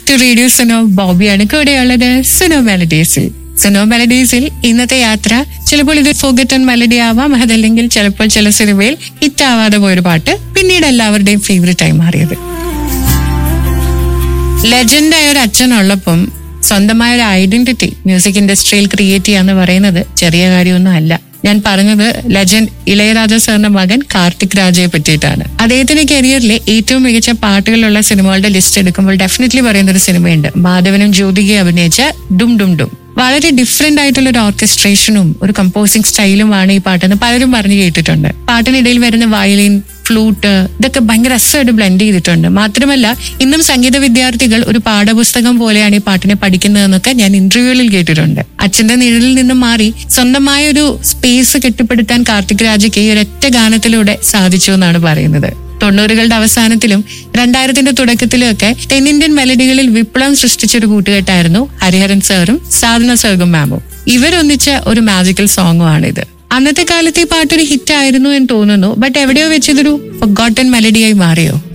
to radio Suno ബോബിയാണ് കൂടെയുള്ളത് സുനോ മെലഡീസിൽ സുനോ മെലഡീസിൽ ഇന്നത്തെ യാത്ര ചിലപ്പോൾ ഇത് ഫോഗറ്റൺ മെലഡി ആവാം അതല്ലെങ്കിൽ ചിലപ്പോൾ ചില സിനിമയിൽ ഹിറ്റ് ആവാതെ പോയൊരു പാട്ട് പിന്നീട് എല്ലാവരുടെയും ഫേവറേറ്റ് ആയി മാറിയത് ലെജൻഡായ ഒരു അച്ഛനുള്ളപ്പം സ്വന്തമായ ഒരു ഐഡന്റിറ്റി മ്യൂസിക് ഇൻഡസ്ട്രിയിൽ ക്രിയേറ്റ് ചെയ്യാന്ന് പറയുന്നത് ചെറിയ കാര്യമൊന്നും അല്ല ഞാൻ പറഞ്ഞത് ലെജൻഡ് ഇളയരാജ സാറിന്റെ മകൻ കാർത്തിക് രാജയെ പറ്റിയിട്ടാണ് അദ്ദേഹത്തിന്റെ കരിയറിലെ ഏറ്റവും മികച്ച പാട്ടുകളുള്ള സിനിമകളുടെ ലിസ്റ്റ് എടുക്കുമ്പോൾ ഡെഫിനറ്റ്ലി പറയുന്ന ഒരു സിനിമയുണ്ട് മാധവനും ജ്യോതികയും അഭിനയിച്ച ഡും ഡും ഡും വളരെ ഡിഫറെന്റ് ആയിട്ടുള്ള ഒരു ഓർക്കസ്ട്രേഷനും ഒരു കമ്പോസിംഗ് സ്റ്റൈലുമാണ് ഈ പാട്ടെന്ന് പലരും പറഞ്ഞു കേട്ടിട്ടുണ്ട് പാട്ടിനിടയിൽ വരുന്ന വയലിൻ ഫ്ലൂട്ട് ഇതൊക്കെ ഭയങ്കര രസമായിട്ട് ബ്ലെൻഡ് ചെയ്തിട്ടുണ്ട് മാത്രമല്ല ഇന്നും സംഗീത വിദ്യാർത്ഥികൾ ഒരു പാഠപുസ്തകം പോലെയാണ് ഈ പാട്ടിനെ പഠിക്കുന്നതെന്നൊക്കെ ഞാൻ ഇന്റർവ്യൂകളിൽ കേട്ടിട്ടുണ്ട് അച്ഛന്റെ നിഴലിൽ നിന്നും മാറി സ്വന്തമായ ഒരു സ്പേസ് കെട്ടിപ്പടുത്താൻ കാർത്തിക് രാജയ്ക്ക് ഈ ഒരൊറ്റ ഗാനത്തിലൂടെ സാധിച്ചു എന്നാണ് പറയുന്നത് തൊണ്ണൂറുകളുടെ അവസാനത്തിലും രണ്ടായിരത്തിന്റെ തുടക്കത്തിലും ഒക്കെ തെന്നിന്ത്യൻ മെലഡികളിൽ വിപ്ലവം സൃഷ്ടിച്ച ഒരു കൂട്ടുകെട്ടായിരുന്നു ഹരിഹരൻ സാറും സാധന സർഗും മാമും ഇവരൊന്നിച്ച ഒരു മാജിക്കൽ സോങ്ങും ആണിത് അന്നത്തെ കാലത്ത് ഈ പാട്ടൊരു ഹിറ്റ് ആയിരുന്നു എന്ന് തോന്നുന്നു ബട്ട് എവിടെയോ വെച്ചതൊരു ഗോട്ടൻ മെലഡിയായി മാറിയോ